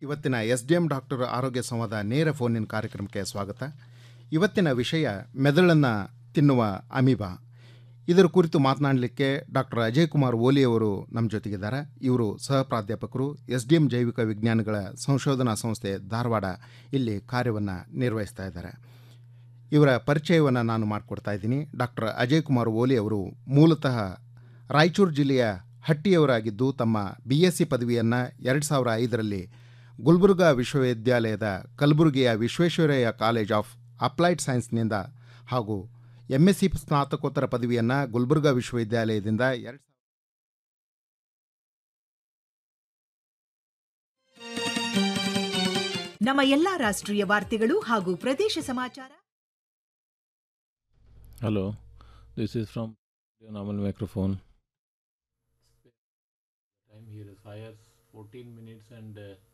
ಇವತ್ತಿನ S D M doctor ಆರೋಗ್ಯ ಸಂವಾದ ನೇರ ಫೋನಿನ ಕಾರ್ಯಕ್ರಮಕ್ಕೆ ಸ್ವಾಗತ ಇವತ್ತಿನ ವಿಷಯ ಮೆದುಳನ್ನು ತಿನ್ನುವ ಅಮೀಬಾ ಇದರ ಕುರಿತು ಮಾತನಾಡಲಿಕ್ಕೆ ಡಾಕ್ಟರ್ ಅಜಯ್ ಕುಮಾರ್ ಓಲಿ ಅವರು ನಮ್ಮ ಜೊತೆಗಿದ್ದಾರೆ ಇವರು ಸಹ ಪ್ರಾಧ್ಯಾಪಕರು ಎಸ್ ಡಿ ಎಂ ಜೈವಿಕ ವಿಜ್ಞಾನಗಳ ಸಂಶೋಧನಾ ಸಂಸ್ಥೆ ಧಾರವಾಡ ಇಲ್ಲಿ ಕಾರ್ಯವನ್ನು ನಿರ್ವಹಿಸ್ತಾ ಇದ್ದಾರೆ ಇವರ ಪರಿಚಯವನ್ನು ನಾನು ಮಾಡಿಕೊಡ್ತಾ ಇದ್ದೀನಿ ಡಾಕ್ಟರ್ ಅಜಯ್ ಕುಮಾರ್ ಓಲಿ ಅವರು ಮೂಲತಃ ರಾಯಚೂರು ಜಿಲ್ಲೆಯ ಹಟ್ಟಿಯವರಾಗಿದ್ದು ತಮ್ಮ ಬಿ ಎಸ್ ಸಿ ಪದವಿಯನ್ನು ಎರಡು ಸಾವಿರ ಐದರಲ್ಲಿ ಗುಲ್ಬರ್ಗಾ ವಿಶ್ವವಿದ್ಯಾಲಯದ ಕಲಬುರಗಿಯ ವಿಶ್ವೇಶ್ವರಯ್ಯ ಕಾಲೇಜ್ ಆಫ್ ಅಪ್ಲೈಡ್ ಸೈನ್ಸ್ನಿಂದ ಹಾಗೂ ಎಂ ಎಸ್ ಸಿ ಸ್ನಾತಕೋತ್ತರ ಪದವಿಯನ್ನು ಗುಲ್ಬರ್ಗಾ ವಿಶ್ವವಿದ್ಯಾಲಯದಿಂದ ಎರಡು ನಮ್ಮ ಎಲ್ಲಾ ರಾಷ್ಟ್ರೀಯ ವಾರ್ತೆಗಳು ಹಾಗೂ ಪ್ರದೇಶ ಸಮಾಚಾರ Hello, this is from your normal microphone. Time here is higher 14 minutes and uh,